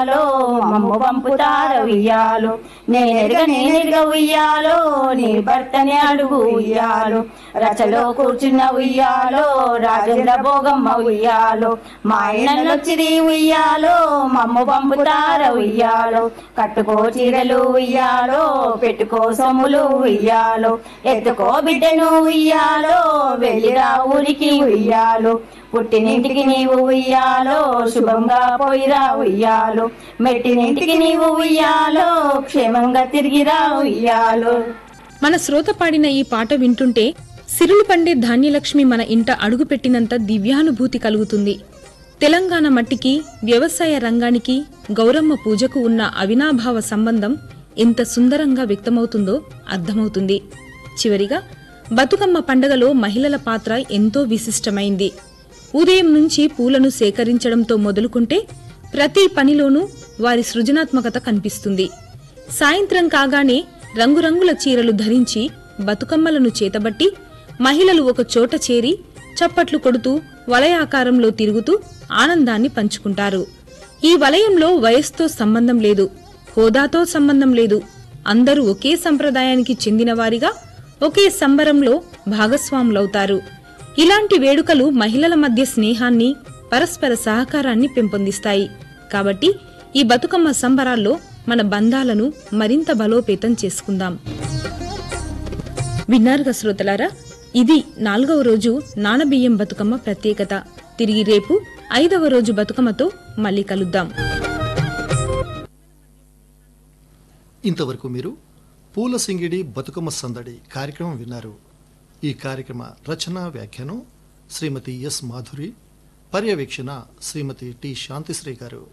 ఉయ్యాలో మమ్ము పంపుతార ఉయ్యాలో నేనెరగ నేనెరగ ఉయ్యాలో నీ భర్తని అడుగు ఉయ్యాలో రచలో కూర్చున్న ఉయ్యాలో రాజేంద్ర భోగమ్మ ఉయ్యాలో మా ఆయనొచ్చిరి ఉయ్యాలో మమ్ము పంపుతార ఉయ్యాలో కట్టుకో చీరలు ఉయ్యాలో పెట్టుకో సొమ్ములు ఉయ్యాలో ఎత్తుకో బిడ్డను ఉయ్యాలో వెళ్ళిరా ఊరికి ఉయ్యాలో పుట్టినింటికి నీవు ఉయ్యాలో శుభంగా పోయిరా ఉయ్యాలో మెట్టినింటికి నీవు ఉయ్యాలో క్షేమంగా తిరిగిరా ఉయ్యాలో మన శ్రోత పాడిన ఈ పాట వింటుంటే సిరులు పండే ధాన్యలక్ష్మి మన ఇంట అడుగుపెట్టినంత దివ్యానుభూతి కలుగుతుంది తెలంగాణ మట్టికి వ్యవసాయ రంగానికి గౌరమ్మ పూజకు ఉన్న అవినాభావ సంబంధం ఎంత సుందరంగా వ్యక్తమవుతుందో అర్థమవుతుంది చివరిగా బతుకమ్మ పండగలో మహిళల పాత్ర ఎంతో విశిష్టమైంది ఉదయం నుంచి పూలను సేకరించడంతో మొదలుకుంటే ప్రతి పనిలోనూ వారి సృజనాత్మకత కనిపిస్తుంది సాయంత్రం కాగానే రంగురంగుల చీరలు ధరించి బతుకమ్మలను చేతబట్టి మహిళలు ఒక చోట చేరి చప్పట్లు కొడుతూ వలయాకారంలో తిరుగుతూ ఆనందాన్ని పంచుకుంటారు ఈ వలయంలో వయస్సుతో సంబంధం లేదు హోదాతో సంబంధం లేదు అందరూ ఒకే సంప్రదాయానికి చెందినవారిగా ఒకే సంబరంలో భాగస్వాములవుతారు ఇలాంటి వేడుకలు మహిళల మధ్య స్నేహాన్ని పరస్పర సహకారాన్ని పెంపొందిస్తాయి కాబట్టి ఈ బతుకమ్మ సంబరాల్లో మన బంధాలను మరింత బలోపేతం చేసుకుందాం విన్నారుగా శ్రోతలారా ఇది నాలుగవ రోజు నానబియ్యం బతుకమ్మ ప్రత్యేకత తిరిగి రేపు ఐదవ రోజు బతుకమ్మతో మళ్ళీ కలుద్దాం ఇంతవరకు మీరు పూల సింగిడి బతుకమ్మ సందడి కార్యక్రమం విన్నారు ఈ కార్యక్రమ రచన వ్యాఖ్యానం శ్రీమతి ఎస్ మాధురి పర్యవేక్షణ శ్రీమతి టి శాంతిశ్రీ గారు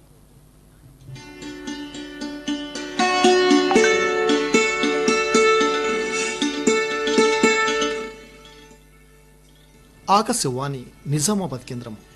ఆకాశవాణి నిజామాబాద్ కేంద్రం